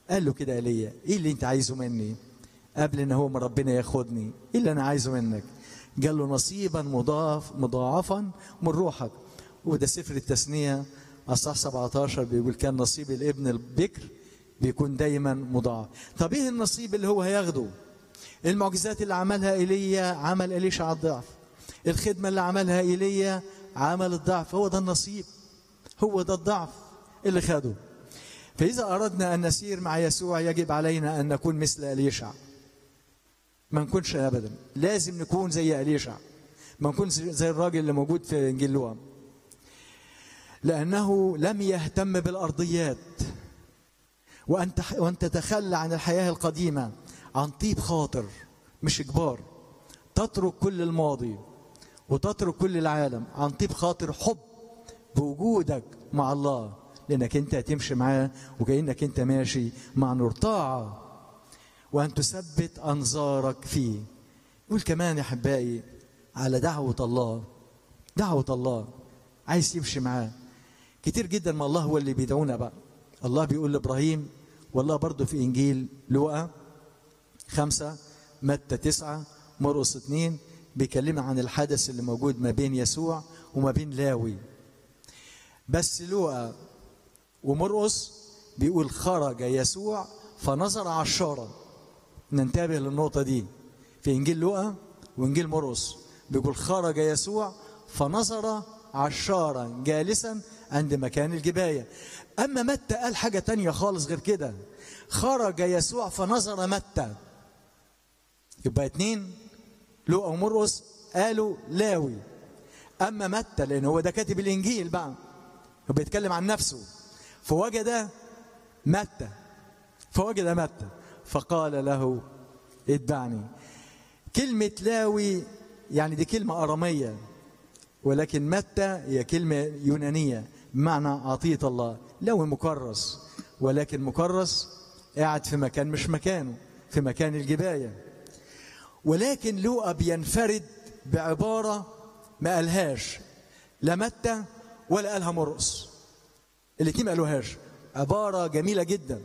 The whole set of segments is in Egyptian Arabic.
قال له كده ايليا ايه اللي انت عايزه مني قبل ان هو من ربنا ياخدني ايه اللي انا عايزه منك قال له نصيبا مضاعف مضاعفا من روحك وده سفر التثنيه اصحاح 17 بيقول كان نصيب الابن البكر بيكون دايما مضاعف طب ايه النصيب اللي هو هياخده المعجزات اللي عملها ايليا عمل اليشع على الضعف الخدمه اللي عملها ايليا عمل الضعف هو ده النصيب هو ده الضعف اللي خده فاذا اردنا ان نسير مع يسوع يجب علينا ان نكون مثل اليشع ما نكونش ابدا لازم نكون زي اليشع ما نكون زي الراجل اللي موجود في انجيل لوقا لانه لم يهتم بالارضيات وان وان تتخلى عن الحياه القديمه عن طيب خاطر مش اجبار تترك كل الماضي وتترك كل العالم عن طيب خاطر حب بوجودك مع الله لانك انت هتمشي معاه وكانك انت ماشي مع نور طاعه وان تثبت انظارك فيه يقول كمان يا احبائي على دعوه الله دعوه الله عايز يمشي معاه كتير جدا ما الله هو اللي بيدعونا بقى الله بيقول لابراهيم والله برضه في انجيل لوقا خمسة متى تسعة مرقس اتنين بيكلمنا عن الحدث اللي موجود ما بين يسوع وما بين لاوي بس لوقا ومرقس بيقول خرج يسوع فنظر عشارة ننتبه للنقطة دي في إنجيل لوقا وإنجيل مرقس بيقول خرج يسوع فنظر عشارا جالسا عند مكان الجباية أما متى قال حاجة تانية خالص غير كده خرج يسوع فنظر متى يبقى اتنين لوقا ومرقس قالوا لاوي أما متى لأن هو ده كاتب الإنجيل بقى هو بيتكلم عن نفسه فوجد متى فوجد متى فقال له اتبعني كلمة لاوي يعني دي كلمة أرامية ولكن متى هي كلمة يونانية بمعنى عطية الله لاوي مكرس ولكن مكرس قاعد في مكان مش مكانه في مكان الجباية ولكن لوقا بينفرد بعبارة ما قالهاش لا متى ولا قالها مرقس الاثنين ما قالوهاش عبارة جميلة جدا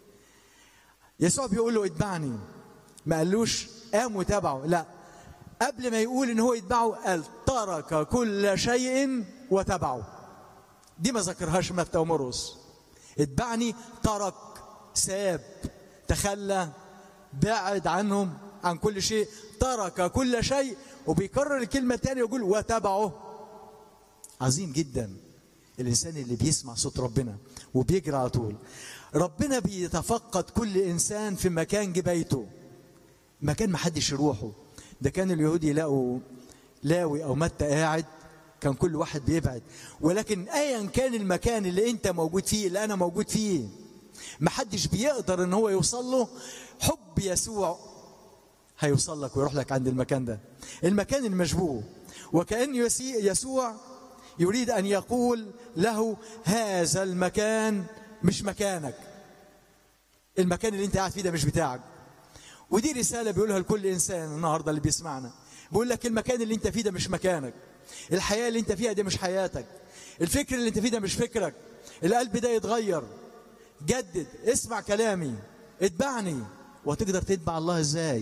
يسوع بيقول له اتبعني ما قالوش قام وتابعه لا قبل ما يقول ان هو يتبعه قال ترك كل شيء وتبعه دي ما ذكرهاش متى ومرقس اتبعني ترك ساب تخلى بعد عنهم عن كل شيء ترك كل شيء وبيكرر الكلمة الثانية يقول وتبعه عظيم جدا الإنسان اللي بيسمع صوت ربنا وبيجري على طول ربنا بيتفقد كل إنسان في مكان جبايته مكان ما حدش يروحه ده كان اليهود يلاقوا لاوي أو متى قاعد كان كل واحد بيبعد ولكن ايا كان المكان اللي انت موجود فيه اللي انا موجود فيه محدش بيقدر ان هو يوصل له حب يسوع هيوصل لك ويروح لك عند المكان ده المكان المشبوه وكأن يسوع يريد أن يقول له هذا المكان مش مكانك المكان اللي انت قاعد فيه ده مش بتاعك ودي رسالة بيقولها لكل إنسان النهاردة اللي بيسمعنا بيقول لك المكان اللي انت فيه ده مش مكانك الحياة اللي انت فيها دي مش حياتك الفكر اللي انت فيه ده مش فكرك القلب ده يتغير جدد اسمع كلامي اتبعني وهتقدر تتبع الله ازاي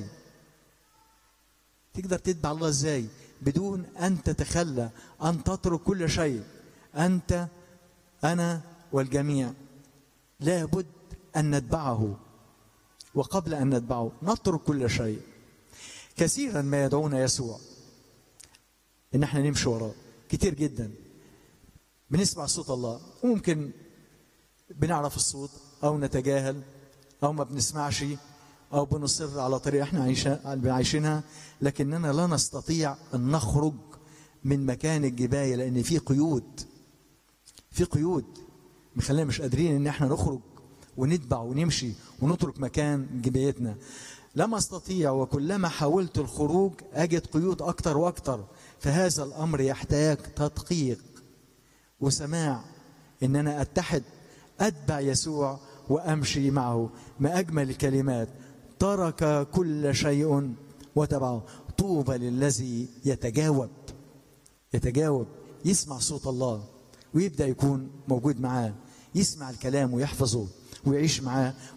تقدر تتبع الله ازاي بدون ان تتخلى ان تترك كل شيء انت انا والجميع لابد ان نتبعه وقبل ان نتبعه نترك كل شيء كثيرا ما يدعونا يسوع ان احنا نمشي وراه كتير جدا بنسمع صوت الله وممكن بنعرف الصوت او نتجاهل او ما بنسمعش او بنصر على طريقه احنا عايشينها لكننا لا نستطيع ان نخرج من مكان الجبايه لان في قيود في قيود مخلينا مش قادرين ان احنا نخرج ونتبع ونمشي ونترك مكان جبايتنا لم استطيع وكلما حاولت الخروج اجد قيود اكتر واكتر فهذا الامر يحتاج تدقيق وسماع ان انا اتحد اتبع يسوع وامشي معه ما اجمل الكلمات ترك كل شيء وتبعه طوبى للذي يتجاوب يتجاوب يسمع صوت الله ويبدا يكون موجود معاه يسمع الكلام ويحفظه ويعيش معاه